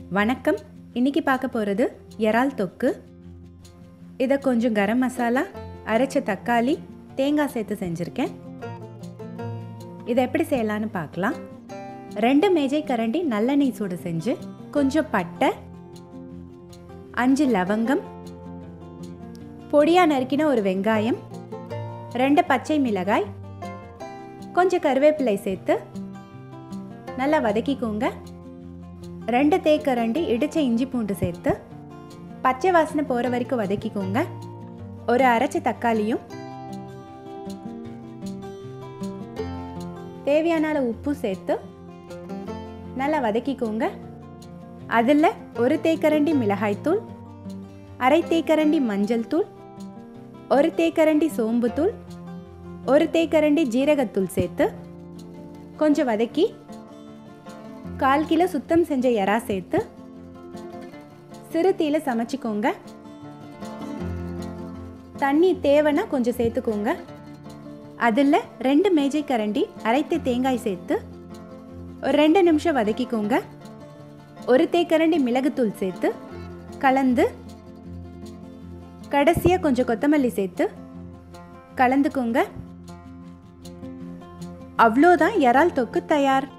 வணக்கம் இன்னைக்கு பார்க்க போகிறது இறால் தொக்கு இதை கொஞ்சம் கரம் மசாலா அரைச்ச தக்காளி தேங்காய் சேர்த்து செஞ்சுருக்கேன் இதை எப்படி செய்யலான்னு பார்க்கலாம் ரெண்டு மேஜை கரண்டி நல்லெண்ணெய் சூடு செஞ்சு கொஞ்சம் பட்டை அஞ்சு லவங்கம் பொடியாக நறுக்கின ஒரு வெங்காயம் ரெண்டு பச்சை மிளகாய் கொஞ்சம் கருவேப்பிலை சேர்த்து நல்லா வதக்கிக்கோங்க ரெண்டு தேக்கரண்டி இடிச்ச இஞ்சி பூண்டு சேர்த்து பச்சை வாசனை போகிற வரைக்கும் வதக்கிக்கோங்க ஒரு அரைச்ச தக்காளியும் தேவையான அளவு உப்பு சேர்த்து நல்லா வதக்கிக்கோங்க அதில் ஒரு தேக்கரண்டி மிளகாய்த்தூள் அரை தேக்கரண்டி மஞ்சள் தூள் ஒரு தேக்கரண்டி சோம்புத்தூள் ஒரு தேக்கரண்டி ஜீரகத்தூள் சேர்த்து கொஞ்சம் வதக்கி கால் கிலோ சுத்தம் செஞ்ச எறா சேர்த்து சிறு தீயில சமைச்சிக்கோங்க தண்ணி தேவைன்னா கொஞ்சம் சேர்த்துக்கோங்க அதில் ரெண்டு மேஜை கரண்டி அரைத்த தேங்காய் சேர்த்து ஒரு ரெண்டு நிமிஷம் வதக்கிக்கோங்க ஒரு தேக்கரண்டி மிளகுத்தூள் சேர்த்து கலந்து கடைசியாக கொஞ்சம் கொத்தமல்லி சேர்த்து கலந்துக்கோங்க அவ்வளோதான் இறால் தொக்கு தயார்